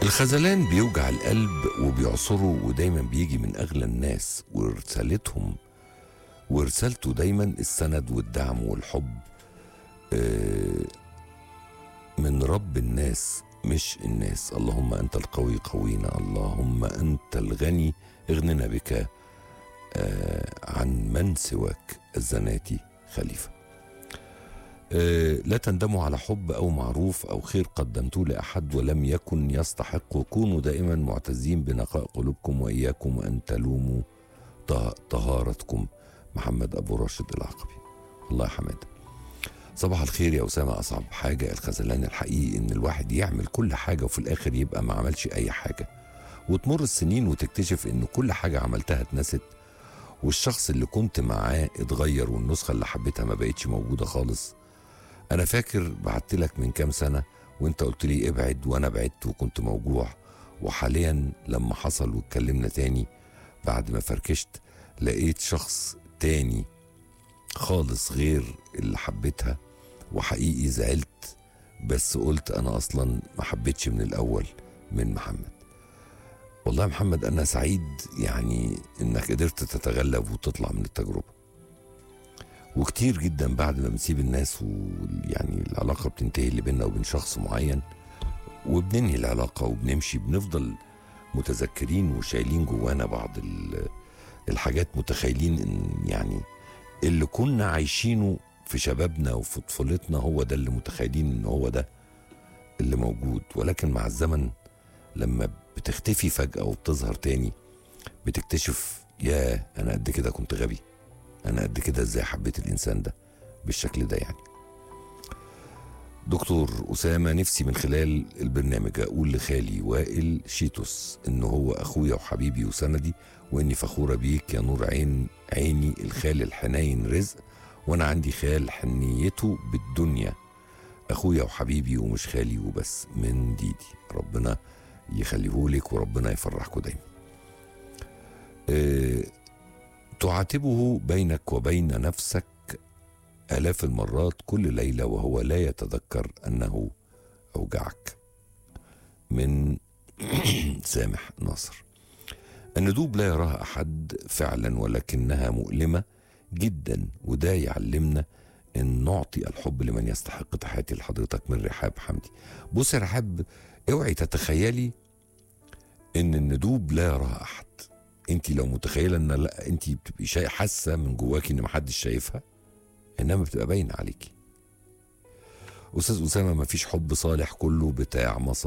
الخذلان بيوجع القلب وبيعصره ودايما بيجي من اغلى الناس ورسالتهم ورسالته دايما السند والدعم والحب آه، من رب الناس مش الناس اللهم انت القوي قوينا اللهم انت الغني اغننا بك آه، عن من سواك الزناتي خليفه آه، لا تندموا على حب او معروف او خير قدمتوه لاحد ولم يكن يستحق كونوا دائما معتزين بنقاء قلوبكم واياكم ان تلوموا طه- طهارتكم محمد ابو راشد العقبي الله يا حماده صباح الخير يا اسامه اصعب حاجه الخذلان الحقيقي ان الواحد يعمل كل حاجه وفي الاخر يبقى ما عملش اي حاجه وتمر السنين وتكتشف ان كل حاجه عملتها اتنست والشخص اللي كنت معاه اتغير والنسخه اللي حبيتها ما بقتش موجوده خالص انا فاكر بعت لك من كام سنه وانت قلت لي ابعد وانا بعدت وكنت موجوع وحاليا لما حصل واتكلمنا تاني بعد ما فركشت لقيت شخص تاني خالص غير اللي حبيتها وحقيقي زعلت بس قلت انا اصلا ما حبيتش من الاول من محمد والله يا محمد انا سعيد يعني انك قدرت تتغلب وتطلع من التجربه وكتير جدا بعد ما بنسيب الناس ويعني العلاقه بتنتهي اللي بيننا وبين شخص معين وبننهي العلاقه وبنمشي بنفضل متذكرين وشايلين جوانا بعض ال- الحاجات متخيلين ان يعني اللي كنا عايشينه في شبابنا وفي طفولتنا هو ده اللي متخيلين ان هو ده اللي موجود ولكن مع الزمن لما بتختفي فجأة وبتظهر تاني بتكتشف يا أنا قد كده كنت غبي أنا قد كده إزاي حبيت الإنسان ده بالشكل ده يعني دكتور أسامة نفسي من خلال البرنامج أقول لخالي وائل شيتوس إن هو أخويا وحبيبي وسندي وإني فخورة بيك يا نور عين عيني الخال الحنين رزق وأنا عندي خال حنيته بالدنيا أخويا وحبيبي ومش خالي وبس من ديدي ربنا يخليهولك وربنا يفرحكوا دايما أه تعاتبه بينك وبين نفسك آلاف المرات كل ليلة وهو لا يتذكر أنه أوجعك من سامح ناصر الندوب لا يراها أحد فعلا ولكنها مؤلمة جدا وده يعلمنا ان نعطي الحب لمن يستحق تحياتي لحضرتك من رحاب حمدي بص يا رحاب اوعي تتخيلي ان الندوب لا يراها احد انت لو متخيله ان لا انت بتبقي شاي حاسه من جواكي ان محدش شايفها انما بتبقى باينه عليكي استاذ اسامه مفيش حب صالح كله بتاع مصالح